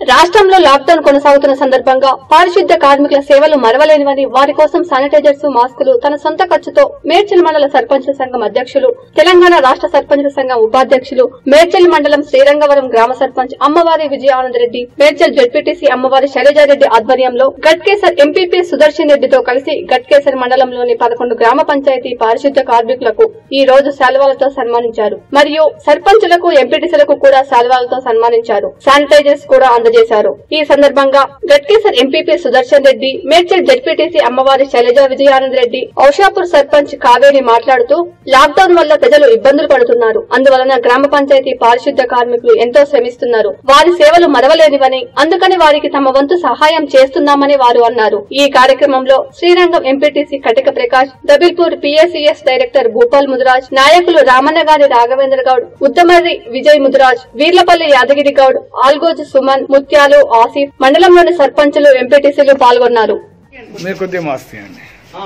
రాష్ట్రంలో లాక్డౌన్ కొనసాగుతున్న సందర్భంగా పారిశుద్ధ్య కార్మికుల సేవలు మరవలేనివని వారి కోసం శానిటైజర్స్ మాస్కులు తన సొంత ఖర్చుతో మేడ్చల్ మండల సర్పంచుల సంఘం అధ్యక్షులు తెలంగాణ రాష్ట్ర సర్పంచుల సంఘం ఉపాధ్యక్షులు మేడ్చల్ మండలం శ్రీరంగవరం గ్రామ సర్పంచ్ అమ్మవారి విజయానందరెడ్డి మేడ్చల్ జడ్పీటీసీ అమ్మవారి శైలజారెడ్డి ఆధ్వర్యంలో గట్కేసర్ ఎంపీపీ సుదర్శన్ రెడ్డితో కలిసి గట్కేసర్ మండలంలోని పదకొండు గ్రామ పంచాయతీ పారిశుద్ధ్య కార్మికులకు ఈ రోజు శాలువాలతో సన్మానించారు మరియు సర్పంచులకు ఎంపీటీసీలకు కూడా శాలువాలతో సన్మానించారు శానిటైజర్స్ కూడా అందజేశారు ఈ సందర్భంగా గట్కేసర్ ఎంపీపీ సుదర్శన్ రెడ్డి మేడ్చల్ జడ్పీటీసీ అమ్మవారి శైలజ విజయానంద్ రెడ్డి ఔషాపూర్ సర్పంచ్ కావేరి మాట్లాడుతూ లాక్డౌన్ వల్ల ప్రజలు ఇబ్బందులు పడుతున్నారు అందువలన గ్రామ పంచాయతీ పారిశుద్ధ్య కార్మికులు ఎంతో శ్రమిస్తున్నారు వారి సేవలు మరవలేనివని అందుకని వారికి తమ వంతు సహాయం చేస్తున్నామని వారు అన్నారు ఈ కార్యక్రమంలో Srirangam MPTC Katika Prakash Dabilpur PSES director Bhupal Mudiraj నాయకులు రామన్నగారి రాఘవేంద్ర గౌడ్ ఉత్తమర్రి విజయ్ ముదిరాజ్ వీర్లపల్లి యాదగిరి గౌడ్ ఆల్గోజు సుమన్ ముత్యాలు ఆసిఫ్ మండలంలోని సర్పంచులు ఎంపీటీసీలు పాల్గొన్నారు మీరు కొద్దిగా మాస్తి అండి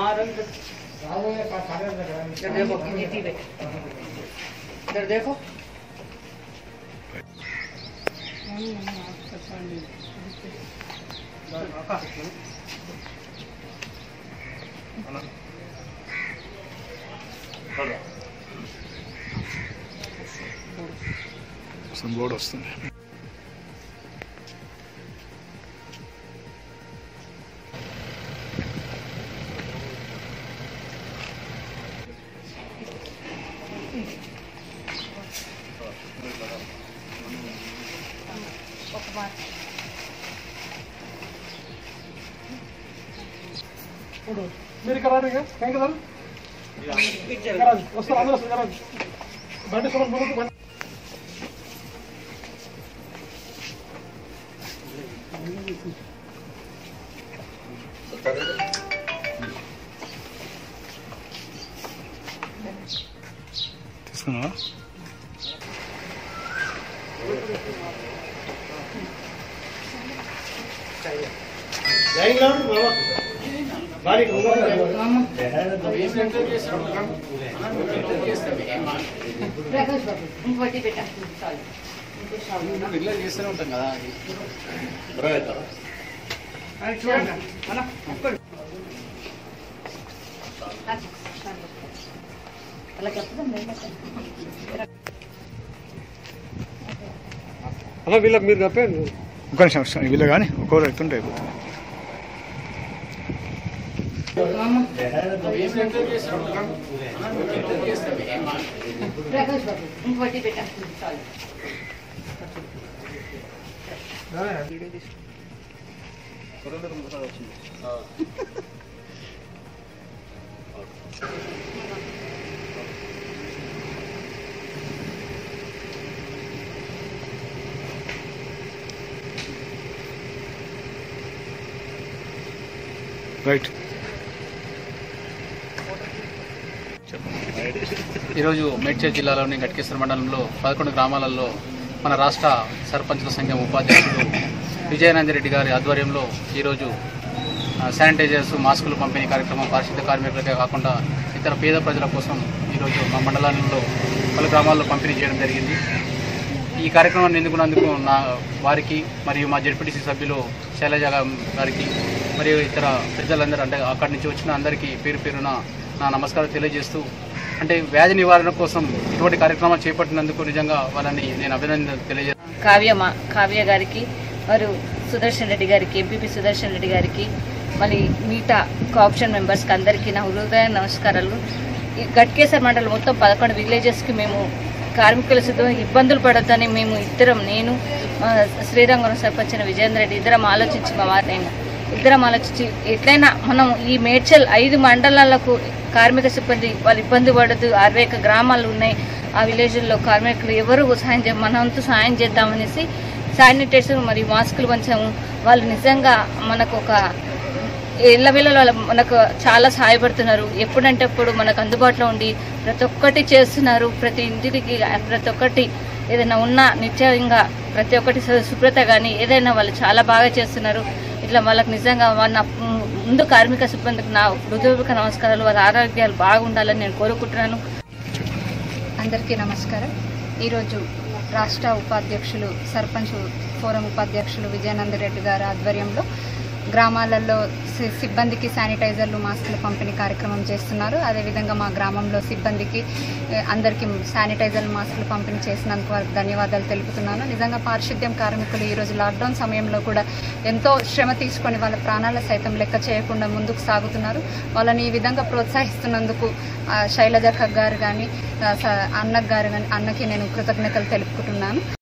इधर देखो అసలు బోర్డు వస్తుంది మీరు ఇక్కడ రారు ఇక వెంకట గారు ఇక్కడ రండి. వస్తారు అందరూ వస్తారు ఇక్కడ రండి. బండి సుమన్ ముందుకు బండి తీసుకున్నావా ఇంకోటి పెట్టా రెగ్యులర్ చేస్తూనే ఉంటాం కదా అది అది చూడండి అన్న ఒక్కడు అలా చెప్తాం అన్న వీళ్ళకి మీరు చెప్పండి ఒక నిమిషం వస్తాను వీళ్ళు కానీ ఒక్కొక్కరు ఎత్తుంటే అయిపోతుంది ఇంకోటి పెట్టా రైట్ ఈరోజు మేడ్చల్ జిల్లాలోని గట్కేశ్వర మండలంలో పదకొండు గ్రామాలలో మన రాష్ట్ర సర్పంచుల సంఘం ఉపాధ్యక్షుడు విజయానందరెడ్డి గారి ఆధ్వర్యంలో ఈరోజు ఆ, శానిటైజర్స్ మాస్కులు పంపిణీ కార్యక్రమం పారిశుద్ధ కార్మికులకే కాకుండా ఇతర పేద ప్రజల కోసం ఈరోజు మా మండలంలో పలు గ్రామాల్లో పంపిణీ చేయడం జరిగింది ఈ కార్యక్రమాన్ని ఎన్నుకున్నందుకు నా వారికి మరియు మా జడ్పీటీసీ సభ్యులు శైలజ గారికి మరియు ఇతర పెద్దలందరూ అంటే అక్కడి నుంచి వచ్చిన అందరికీ పేరు పేరున నా నమస్కారం తెలియజేస్తూ అంటే వ్యాధి నివారణ కోసం ఇటువంటి కార్యక్రమాలు చేపట్టినందుకు నిజంగా వాళ్ళని నేను అభినందన తెలియజేస్తాను కావ్య మా కావ్య గారికి మరియు సుదర్శన్ రెడ్డి గారికి ఎంపీపీ సుదర్శన్ రెడ్డి గారికి మళ్ళీ మిగతా కోఆప్షన్ మెంబర్స్కి అందరికీ నా హృదయ నమస్కారాలు ఈ గట్కేసర్ మండలం మొత్తం పదకొండు విలేజెస్కి మేము కార్మికుల సిద్ధం ఇబ్బందులు పడొద్దని మేము ఇద్దరం నేను మా శ్రీరంగం సర్పంచ్ అయిన విజయేంద్ర రెడ్డి ఇద్దరం ఆలోచించి మా వారిని ఇద్దరం ఆలోచించి ఎట్లయినా మనం ఈ మేడ్చల్ ఐదు మండలాలకు కార్మిక సిబ్బంది వాళ్ళు ఇబ్బంది పడద్దు అరవై ఒక్క గ్రామాలు ఉన్నాయి ఆ విలేజ్లో కార్మికులు ఎవరు సహాయం చే మన వంతు సహాయం చేద్దామనేసి శానిటైజర్ మరియు మాస్కులు పంచాము వాళ్ళు నిజంగా మనకు ఒక ఇళ్ళ వేళలో వాళ్ళ మనకు చాలా సహాయపడుతున్నారు ఎప్పుడంటే అప్పుడు మనకు అందుబాటులో ఉండి ప్రతి ఒక్కటి చేస్తున్నారు ప్రతి ఇంటికి ప్రతి ఒక్కటి ఏదైనా ఉన్నా నిత్యంగా ప్రతి ఒక్కటి శు- శుభ్రత కానీ ఏదైనా వాళ్ళు చాలా బాగా చేస్తున్నారు ఇట్లా వాళ్ళకి నిజంగా మన ముందు కార్మిక సిబ్బందికి నా హృదయపూర్వక నమస్కారాలు వారి ఆరోగ్యాలు బాగుండాలని నేను కోరుకుంటున్నాను అందరికీ నమస్కారం ఈరోజు రాష్ట్ర ఉపాధ్యక్షులు సర్పంచ్ ఫోరం ఉపాధ్యక్షులు విజయానంద రెడ్డి గారి ఆధ్వర్యంలో గ్రామాలలో సి- సిబ్బందికి శానిటైజర్లు మాస్కులు పంపిణీ కార్యక్రమం చేస్తున్నారు అదేవిధంగా మా గ్రామంలో సిబ్బందికి ఏ, అందరికీ శానిటైజర్లు మాస్కులు పంపిణీ చేసినందుకు వారికి ధన్యవాదాలు తెలుపుతున్నాను నిజంగా పారిశుద్ధ్యం కార్మికులు ఈరోజు లాక్డౌన్ సమయంలో కూడా ఎంతో శ్రమ తీసుకొని వాళ్ళ ప్రాణాల సైతం లెక్క చేయకుండా ముందుకు సాగుతున్నారు వాళ్ళని ఈ విధంగా ప్రోత్సహిస్తున్నందుకు ఆ, శైలజ ఖగ్ గారు కానీ అన్నకు గారు కానీ అన్నకి నేను కృతజ్ఞతలు తెలుపుకుంటున్నాను